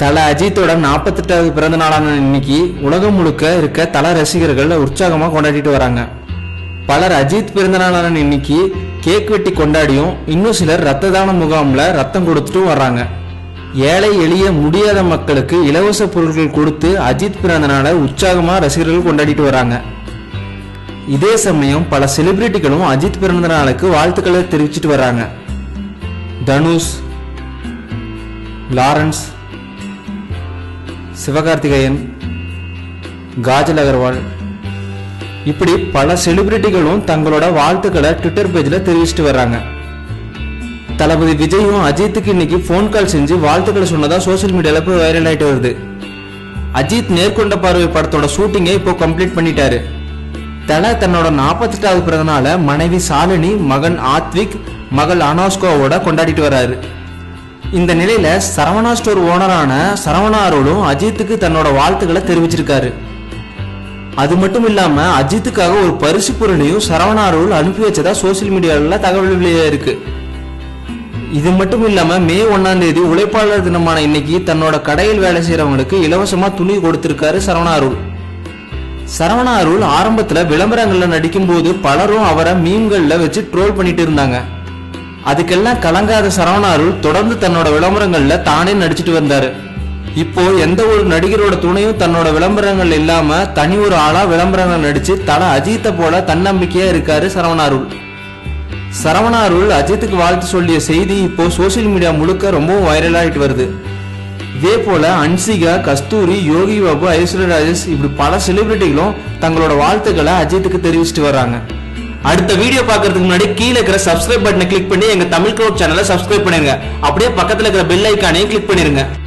தல அஜித்தோட நாற்பத்தெட்டாவது பிறந்த நாளான இன்னைக்கு உலகம் முழுக்க இருக்க தல ரசிகர்கள் உற்சாகமா கொண்டாடிட்டு வராங்க பலர் அஜித் பிறந்த நாளான இன்னைக்கு கேக் வெட்டி கொண்டாடியும் இன்னும் சிலர் ரத்த தான முகாம்ல ரத்தம் கொடுத்துட்டும் வர்றாங்க ஏழை எளிய முடியாத மக்களுக்கு இலவச பொருட்கள் கொடுத்து அஜித் பிறந்த நாளை உற்சாகமா ரசிகர்கள் கொண்டாடிட்டு வராங்க இதே சமயம் பல செலிபிரிட்டிகளும் அஜித் பிறந்த நாளுக்கு வாழ்த்துக்களை தெரிவிச்சிட்டு வராங்க தனுஷ் லாரன்ஸ் சிவகார்த்திகேயன் காஜல் அகர்வால் இப்படி பல செலிபிரிட்டிகளும் தங்களோட வாழ்த்துக்களை ட்விட்டர் பேஜில் தெரிவிச்சிட்டு வர்றாங்க தளபதி விஜயும் அஜித்துக்கு இன்னைக்கு ஃபோன் கால் செஞ்சு வாழ்த்துக்களை சொன்னதா சோஷியல் மீடியால போய் வைரல் ஆயிட்டு வருது அஜித் நேர்கொண்ட பார்வை படத்தோட ஷூட்டிங்கை இப்போ கம்ப்ளீட் பண்ணிட்டாரு தல தன்னோட நாற்பத்தெட்டாவது பிறந்தநாள மனைவி சாலினி மகன் ஆத்விக் மகள் அனாஸ்கோவோட கொண்டாடிட்டு வராரு இந்த நிலையில சரவணா ஸ்டோர் ஓனரான சரவணா அருளும் அஜித்துக்கு தன்னோட வாழ்த்துக்களை தெரிவிச்சிருக்காரு அது மட்டும் இல்லாம அஜித்துக்காக ஒரு பரிசு பொருளையும் சரவணா அருள் அனுப்பி வச்சதா சோசியல் மீடியால தகவல் வெளியே இருக்கு இது மட்டும் இல்லாம மே ஒன்னாம் தேதி உழைப்பாளர் தினமான இன்னைக்கு தன்னோட கடையில் வேலை செய்யறவங்களுக்கு இலவசமா துணி கொடுத்திருக்காரு சரவணா அருள் சரவணா அருள் ஆரம்பத்துல விளம்பரங்கள்ல நடிக்கும் போது பலரும் அவரை மீம்கள்ல வச்சு ட்ரோல் பண்ணிட்டு இருந்தாங்க அதுக்கெல்லாம் கலங்காத சரவணா அருள் தொடர்ந்து தன்னோட விளம்பரங்கள்ல தானே நடிச்சிட்டு வந்தாரு இப்போ எந்த ஒரு நடிகரோட துணையும் தன்னோட விளம்பரங்கள் இல்லாம தனி ஒரு ஆளா விளம்பரங்கள் நடிச்சு தல அஜித்தை போல தன்னம்பிக்கையா இருக்காரு சரவணா அருள் சரவணா அருள் அஜித்துக்கு வாழ்த்து சொல்லிய செய்தி இப்போ சோசியல் மீடியா முழுக்க ரொம்பவும் வைரல் ஆயிட்டு வருது இதே போல அன்சிகா கஸ்தூரி யோகி பாபு ஐஸ்வர்யா ராஜேஷ் இப்படி பல செலிபிரிட்டிகளும் தங்களோட வாழ்த்துக்களை அஜித்துக்கு தெரிவிச்சிட்டு வர்றாங்க அடுத்த வீடியோ பார்க்கறதுக்கு முன்னாடி கீழே இருக்கிற சப்ஸ்கிரைப் பட்டனை கிளிக் பண்ணி எங்க தமிழ் க்ளோட் சேனலை சப்ஸ்கிரைப் பண்ணிருங்க அப்படியே பக்கத்துல இருக்கிற பெல் ஐக்கானையும் கிளிக் பண்ணிருங்க